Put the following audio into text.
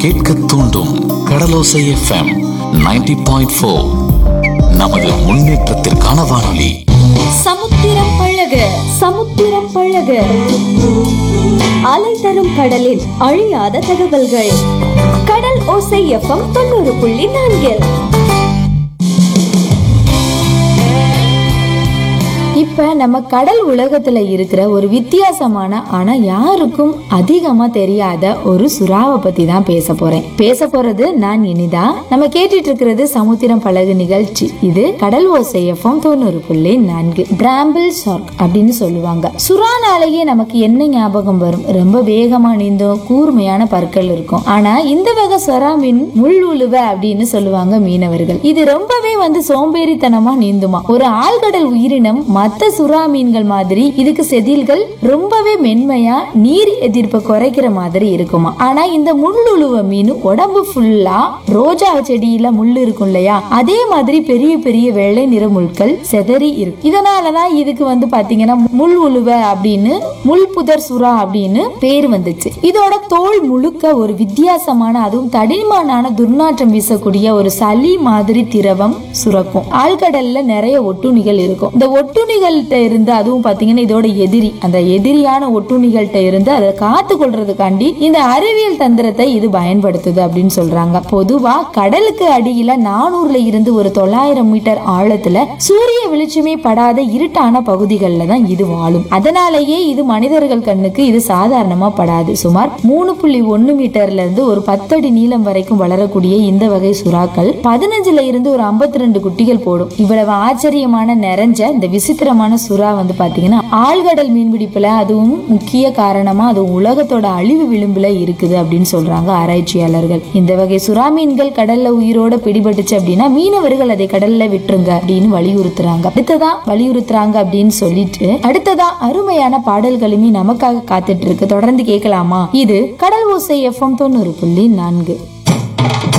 கேட்க தூண்டும் கடலோசை FM 90.4 point four நமது முன்னேற்றத்திற்கான வானொலி சமுத்திரம் பழக சமுத்திரம் பழக அலை தரும் கடலில் அழியாத தகவல்கள் கடல் ஓசை எஃப்எம் தொண்ணூறு புள்ளி நான்கில் இப்ப நம்ம கடல் உலகத்துல இருக்கிற ஒரு வித்தியாசமான ஆனா யாருக்கும் அதிகமா தெரியாத ஒரு சுறாவை பத்தி தான் பேச போறேன் பேச போறது நான் இனிதா நம்ம கேட்டுட்டு இருக்கிறது சமுத்திரம் பழகு நிகழ்ச்சி இது கடல் ஓசை எஃப்எம் தொண்ணூறு புள்ளி நான்கு பிராம்பிள் ஷார்க் அப்படின்னு சொல்லுவாங்க சுறானாலேயே நமக்கு என்ன ஞாபகம் வரும் ரொம்ப வேகமா நீந்தும் கூர்மையான பற்கள் இருக்கும் ஆனா இந்த வகை சுறா மீன் முள் உழுவ அப்படின்னு சொல்லுவாங்க மீனவர்கள் இது ரொம்பவே வந்து சோம்பேறித்தனமா நீந்துமா ஒரு ஆழ்கடல் உயிரினம் மத்த சுறா மீன்கள் மாதிரி இதுக்கு செதில்கள் ரொம்பவே மென்மையா நீர் எதிர்ப்பை குறைக்கிற மாதிரி இருக்குமா ஆனா இந்த முள்ளுழுவ மீன் உடம்பு ஃபுல்லா ரோஜா செடியில முள் இருக்கும் இல்லையா அதே மாதிரி பெரிய பெரிய வெள்ளை நிற முள்கள் செதறி இருக்கு இதனாலதான் இதுக்கு வந்து பாத்தீங்கன்னா முள் உழுவ அப்படின்னு முள் புதர் சுறா அப்படின்னு பேர் வந்துச்சு இதோட தோல் முழுக்க ஒரு வித்தியாசமான அதுவும் தடிமானான துர்நாற்றம் வீசக்கூடிய ஒரு சளி மாதிரி திரவம் சுரக்கும் ஆழ்கடல்ல நிறைய ஒட்டுண்ணிகள் இருக்கும் இந்த ஒட்டுண்ணிகள்கிட்ட இருந்து அதுவும் பாத்தீங்கன்னா இதோட எதிரி அந்த எதிரியான ஒட்டுண்ணிகள்கிட்ட இருந்து அதை காத்து கொள்றதுக்காண்டி இந்த அறிவியல் தந்திரத்தை இது பயன்படுத்துது அப்படின்னு சொல்றாங்க பொதுவா கடலுக்கு அடியில நானூறுல இருந்து ஒரு தொள்ளாயிரம் மீட்டர் ஆழத்துல சூரிய வெளிச்சமே படாத இருட்டான பகுதிகளில் தான் இது வாழும் அதனாலேயே இது மனிதர்கள் கண்ணுக்கு இது சாதாரணமா படாது சுமார் மூணு புள்ளி ஒன்னு மீட்டர்ல இருந்து ஒரு பத்தடி நீளம் வரைக்கும் வளரக்கூடிய இந்த வகை சுறாக்கள் பதினஞ்சுல இருந்து ஒரு 52 ரெண்டு குட்டிகள் போடும் இவ்வளவு ஆச்சரியமான நிறைஞ்ச இந்த விசித்திரமான சுறா வந்து பாத்தீங்கன்னா ஆழ்கடல் மீன்பிடிப்புல அதுவும் முக்கிய காரணமா அது உலகத்தோட அழிவு விளிம்புல இருக்குது அப்படின்னு சொல்றாங்க ஆராய்ச்சியாளர்கள் இந்த வகை சுறா மீன்கள் கடல்ல உயிரோட பிடிபட்டுச்சு அப்படின்னா மீனவர்கள் அதை கடல்ல விட்டுருங்க அப்படின்னு வலியுறுத்துறாங்க அடுத்ததா வலியுறுத்துறாங்க அப்படின்னு சொல்லிட்டு அடுத்ததா அருமையான பாடல்களுமே நமக்காக காத்துட்டு இருக்கு தொடர்ந்து கேட்கலாமா இது கடல் ஓசை எஃப்எம் தொண்ணூறு புள்ளி நான்கு